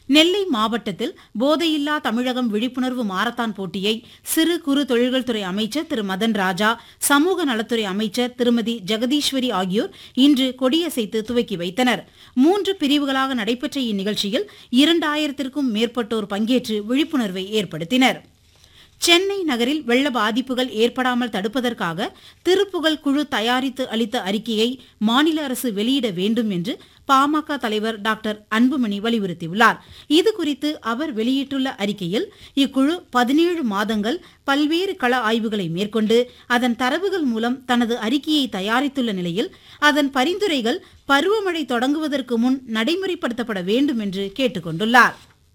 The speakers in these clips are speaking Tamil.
நெல்லை மாவட்டத்தில் போதையில்லா தமிழகம் விழிப்புணர்வு மாரத்தான் போட்டியை சிறு குறு தொழில்கள் துறை அமைச்சர் திரு மதன் ராஜா சமூக நலத்துறை அமைச்சர் திருமதி ஜெகதீஸ்வரி ஆகியோர் இன்று கொடியசைத்து துவக்கி வைத்தனர் மூன்று பிரிவுகளாக நடைபெற்ற இந்நிகழ்ச்சியில் இரண்டாயிரத்திற்கும் மேற்பட்டோர் பங்கேற்று விழிப்புணர்வை ஏற்படுத்தினர் சென்னை நகரில் வெள்ள பாதிப்புகள் ஏற்படாமல் தடுப்பதற்காக திருப்புகழ் குழு தயாரித்து அளித்த அறிக்கையை மாநில அரசு வெளியிட வேண்டும் என்று பாமக தலைவர் டாக்டர் அன்புமணி வலியுறுத்தியுள்ளார் இதுகுறித்து அவர் வெளியிட்டுள்ள அறிக்கையில் இக்குழு பதினேழு மாதங்கள் பல்வேறு கள ஆய்வுகளை மேற்கொண்டு அதன் தரவுகள் மூலம் தனது அறிக்கையை தயாரித்துள்ள நிலையில் அதன் பரிந்துரைகள் பருவமழை தொடங்குவதற்கு முன் நடைமுறைப்படுத்தப்பட வேண்டும் என்று கேட்டுக் கொண்டுள்ளார்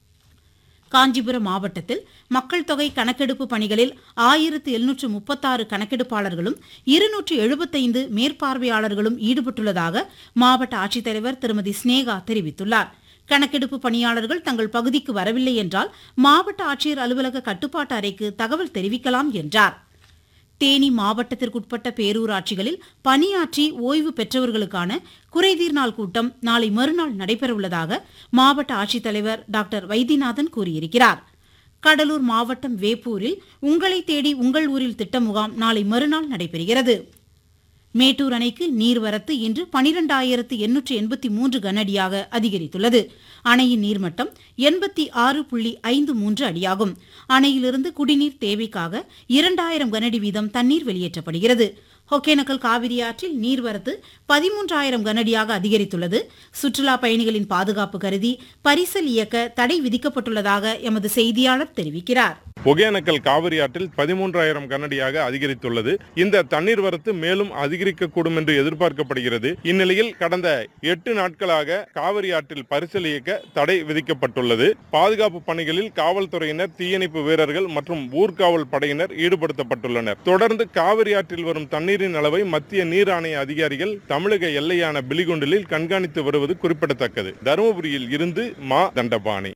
காஞ்சிபுரம் மாவட்டத்தில் மக்கள் தொகை கணக்கெடுப்பு பணிகளில் ஆயிரத்து எழுநூற்று முப்பத்தாறு கணக்கெடுப்பாளர்களும் இருநூற்று எழுபத்தைந்து மேற்பார்வையாளர்களும் ஈடுபட்டுள்ளதாக மாவட்ட ஆட்சித்தலைவர் திருமதி ஸ்னேகா தெரிவித்துள்ளார் கணக்கெடுப்பு பணியாளர்கள் தங்கள் பகுதிக்கு வரவில்லை என்றால் மாவட்ட ஆட்சியர் அலுவலக கட்டுப்பாட்டு அறைக்கு தகவல் தெரிவிக்கலாம் என்றார் தேனி மாவட்டத்திற்குட்பட்ட பேரூராட்சிகளில் பணியாற்றி ஓய்வு பெற்றவர்களுக்கான குறைதீர் நாள் கூட்டம் நாளை மறுநாள் நடைபெறவுள்ளதாக மாவட்ட ஆட்சித்தலைவர் டாக்டர் வைத்தியநாதன் கூறியிருக்கிறார் கடலூர் மாவட்டம் வேப்பூரில் உங்களை தேடி உங்கள் ஊரில் திட்ட முகாம் நாளை மறுநாள் நடைபெறுகிறது மேட்டூர் அணைக்கு நீர்வரத்து இன்று பனிரெண்டாயிரத்து எண்ணூற்று எண்பத்தி மூன்று கனஅடியாக அதிகரித்துள்ளது அணையின் நீர்மட்டம் எண்பத்தி ஆறு புள்ளி ஐந்து மூன்று அடியாகும் அணையிலிருந்து குடிநீர் தேவைக்காக இரண்டாயிரம் கனஅடி வீதம் தண்ணீர் வெளியேற்றப்படுகிறது ஒகேனக்கல் காவிரி ஆற்றில் நீர்வரத்து பதிமூன்றாயிரம் கனஅடியாக அதிகரித்துள்ளது சுற்றுலா பயணிகளின் பாதுகாப்பு கருதி பரிசல் இயக்க தடை விதிக்கப்பட்டுள்ளதாக எமது செய்தியாளர் தெரிவிக்கிறார் ஒகேனக்கல் காவிரி ஆற்றில் பதிமூன்றாயிரம் கனடியாக அதிகரித்துள்ளது இந்த தண்ணீர் வரத்து மேலும் அதிகரிக்கக்கூடும் என்று எதிர்பார்க்கப்படுகிறது இந்நிலையில் கடந்த எட்டு நாட்களாக காவிரி ஆற்றில் பரிசல் இயக்க தடை விதிக்கப்பட்டுள்ளது பாதுகாப்பு பணிகளில் காவல்துறையினர் தீயணைப்பு வீரர்கள் மற்றும் ஊர்காவல் படையினர் ஈடுபடுத்தப்பட்டுள்ளனர் தொடர்ந்து காவிரி ஆற்றில் வரும் தண்ணீரின் அளவை மத்திய நீர் ஆணைய அதிகாரிகள் தமிழக எல்லையான பிலிகுண்டிலில் கண்காணித்து வருவது குறிப்பிடத்தக்கது தருமபுரியில் இருந்து மா தண்டபாணி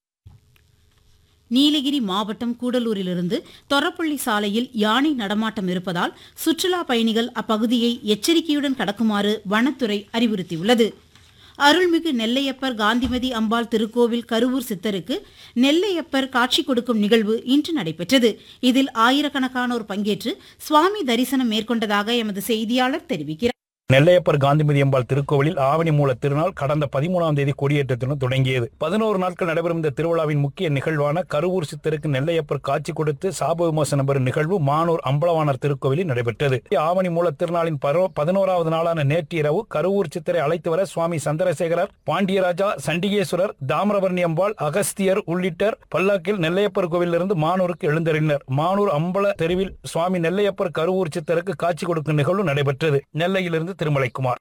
நீலகிரி மாவட்டம் கூடலூரிலிருந்து தொரப்பள்ளி சாலையில் யானை நடமாட்டம் இருப்பதால் சுற்றுலா பயணிகள் அப்பகுதியை எச்சரிக்கையுடன் கடக்குமாறு வனத்துறை அறிவுறுத்தியுள்ளது அருள்மிகு நெல்லையப்பர் காந்திமதி அம்பாள் திருக்கோவில் கருவூர் சித்தருக்கு நெல்லையப்பர் காட்சி கொடுக்கும் நிகழ்வு இன்று நடைபெற்றது இதில் ஆயிரக்கணக்கானோர் பங்கேற்று சுவாமி தரிசனம் மேற்கொண்டதாக எமது செய்தியாளர் தெரிவிக்கிறார் நெல்லையப்பர் காந்திமதி அம்பாள் திருக்கோவிலில் ஆவணி மூல திருநாள் கடந்த பதிமூணாம் தேதி கொடியேற்றத்துடன் தொடங்கியது பதினோரு நாட்கள் நடைபெறும் இந்த திருவிழாவின் முக்கிய நிகழ்வான கருவூர் சித்தருக்கு நெல்லையப்பர் காட்சி கொடுத்து சாப விமோசனம் பெறும் நிகழ்வு மானூர் அம்பலவாணர் திருக்கோவிலில் நடைபெற்றது ஆவணி மூல திருநாளின் பரோ- பதினோராவது நாளான நேற்று இரவு கருவூர் சித்தரை அழைத்து வர சுவாமி சந்திரசேகரர் பாண்டியராஜா சண்டிகேஸ்வரர் தாமிரபரணி அம்பாள் அகஸ்தியர் உள்ளிட்டர் பல்லாக்கில் நெல்லையப்பர் கோவிலிருந்து மானூருக்கு எழுந்தறினர் மானூர் அம்பல தெருவில் சுவாமி நெல்லையப்பர் கருவூர் சித்தருக்கு காட்சி கொடுக்கும் நிகழ்வு நடைபெற்றது நெல்லையிலிருந்து திருமலைக்குமார்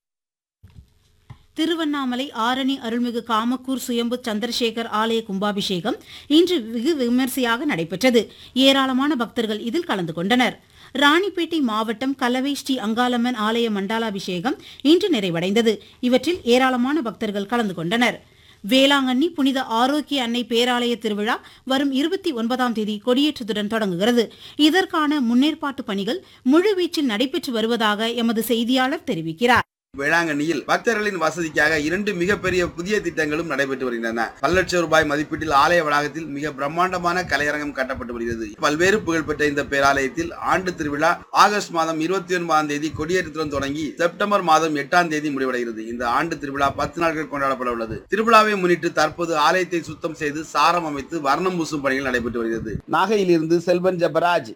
திருவண்ணாமலை ஆரணி அருள்மிகு காமக்கூர் சுயம்பு சந்திரசேகர் ஆலய கும்பாபிஷேகம் இன்று வெகு விமரிசையாக நடைபெற்றது ஏராளமான பக்தர்கள் இதில் கலந்து கொண்டனர் ராணிப்பேட்டை மாவட்டம் கலவை ஸ்ரீ அங்காளம்மன் ஆலய மண்டாலாபிஷேகம் இன்று நிறைவடைந்தது இவற்றில் ஏராளமான பக்தர்கள் கலந்து கொண்டனர் வேளாங்கண்ணி புனித ஆரோக்கிய அன்னை பேராலய திருவிழா வரும் இருபத்தி ஒன்பதாம் தேதி கொடியேற்றத்துடன் தொடங்குகிறது இதற்கான முன்னேற்பாட்டு பணிகள் முழுவீச்சில் நடைபெற்று வருவதாக எமது செய்தியாளர் தெரிவிக்கிறார் வேளாங்கண்ணியில் பக்தர்களின் வசதிக்காக இரண்டு மிகப்பெரிய புதிய திட்டங்களும் நடைபெற்று வருகின்றன பல லட்சம் ரூபாய் மதிப்பீட்டில் ஆலய வளாகத்தில் மிக பிரம்மாண்டமான கலையரங்கம் கட்டப்பட்டு வருகிறது பல்வேறு புகழ்பெற்ற இந்த பேராலயத்தில் ஆண்டு திருவிழா ஆகஸ்ட் மாதம் இருபத்தி ஒன்பதாம் தேதி கொடியேற்றத்துடன் தொடங்கி செப்டம்பர் மாதம் எட்டாம் தேதி முடிவடைகிறது இந்த ஆண்டு திருவிழா பத்து நாட்கள் கொண்டாடப்பட உள்ளது திருவிழாவை முன்னிட்டு தற்போது ஆலயத்தை சுத்தம் செய்து சாரம் அமைத்து வர்ணம் பூசும் பணிகள் நடைபெற்று வருகிறது நாகையிலிருந்து செல்வன் ஜபராஜ்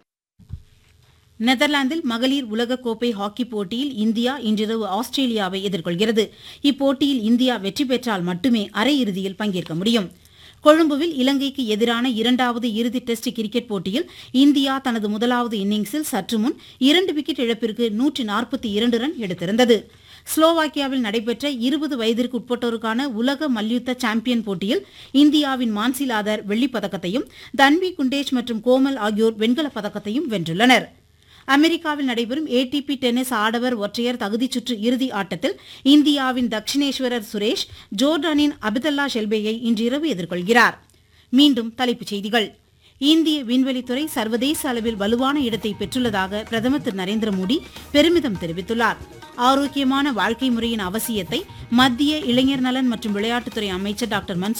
நெதர்லாந்தில் மகளிர் உலகக்கோப்பை ஹாக்கி போட்டியில் இந்தியா இன்றிரவு ஆஸ்திரேலியாவை எதிர்கொள்கிறது இப்போட்டியில் இந்தியா வெற்றி பெற்றால் மட்டுமே அரையிறுதியில் பங்கேற்க முடியும் கொழும்புவில் இலங்கைக்கு எதிரான இரண்டாவது இறுதி டெஸ்ட் கிரிக்கெட் போட்டியில் இந்தியா தனது முதலாவது இன்னிங்ஸில் சற்று முன் இரண்டு விக்கெட் இழப்பிற்கு நூற்றி நாற்பத்தி இரண்டு ரன் எடுத்திருந்தது ஸ்லோவாக்கியாவில் நடைபெற்ற இருபது வயதிற்கு உட்பட்டோருக்கான உலக மல்யுத்த சாம்பியன் போட்டியில் இந்தியாவின் மான்சிலாதர் வெள்ளிப் பதக்கத்தையும் தன்வி குண்டேஷ் மற்றும் கோமல் ஆகியோர் வெண்கலப் பதக்கத்தையும் வென்றுள்ளனர் அமெரிக்காவில் நடைபெறும் ஏடிபி டென்னிஸ் ஆடவர் ஒற்றையர் தகுதிச் சுற்று இறுதி ஆட்டத்தில் இந்தியாவின் தக்ஷிணேஸ்வரர் சுரேஷ் ஜோர்டானின் அபிதல்லா ஷெல்பேயை இன்றிரவு எதிர்கொள்கிறார் மீண்டும் தலைப்புச் செய்திகள் இந்திய விண்வெளித்துறை சர்வதேச அளவில் வலுவான இடத்தை பெற்றுள்ளதாக பிரதமர் திரு நரேந்திர மோடி பெருமிதம் தெரிவித்துள்ளார் ஆரோக்கியமான வாழ்க்கை முறையின் அவசியத்தை மத்திய இளைஞர் நலன் மற்றும் விளையாட்டுத்துறை அமைச்சர் டாக்டர் மன்சூர்